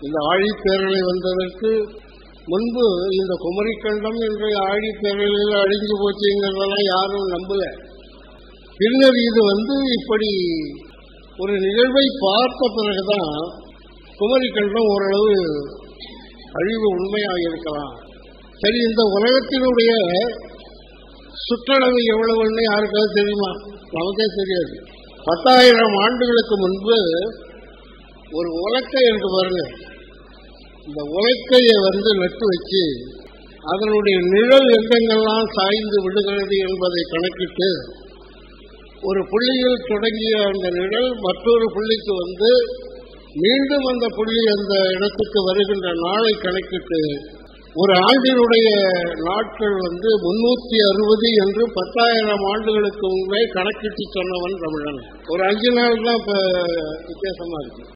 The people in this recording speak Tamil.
இந்த ஆழிப்பேரலை வந்ததற்கு முன்பு இந்த குமரிக்கண்டம் என்ற ஆழிப்பேரலையில் அழிஞ்சு போச்சுங்கிறதெல்லாம் யாரும் நம்பல பின்னர் இது வந்து இப்படி ஒரு நிகழ்வை பார்த்த பிறகுதான் குமரிக்கண்டம் ஓரளவு அழிவு உண்மையாக இருக்கலாம் சரி இந்த உலகத்தினுடைய சுற்றளவு எவ்வளவுன்னு யாருக்காவது தெரியுமா நமக்கே தெரியாது பத்தாயிரம் ஆண்டுகளுக்கு முன்பு ஒரு உலக்கை என்று பாருங்க இந்த உலக்கையை வந்து நட்டு வச்சு அதனுடைய நிழல் எங்கெங்கெல்லாம் சாய்ந்து விடுகிறது என்பதை கணக்கிட்டு ஒரு புள்ளியில் தொடங்கிய அந்த நிழல் மற்றொரு புள்ளிக்கு வந்து மீண்டும் அந்த புள்ளி அந்த இடத்துக்கு வருகின்ற நாளை கணக்கிட்டு ஒரு ஆண்டினுடைய நாட்கள் வந்து முன்னூத்தி அறுபது என்று பத்தாயிரம் ஆண்டுகளுக்கு முன்பே கணக்கிட்டு சொன்னவன் தமிழன் ஒரு அஞ்சு நாள் தான் இப்ப வித்தியாசமா இருக்கு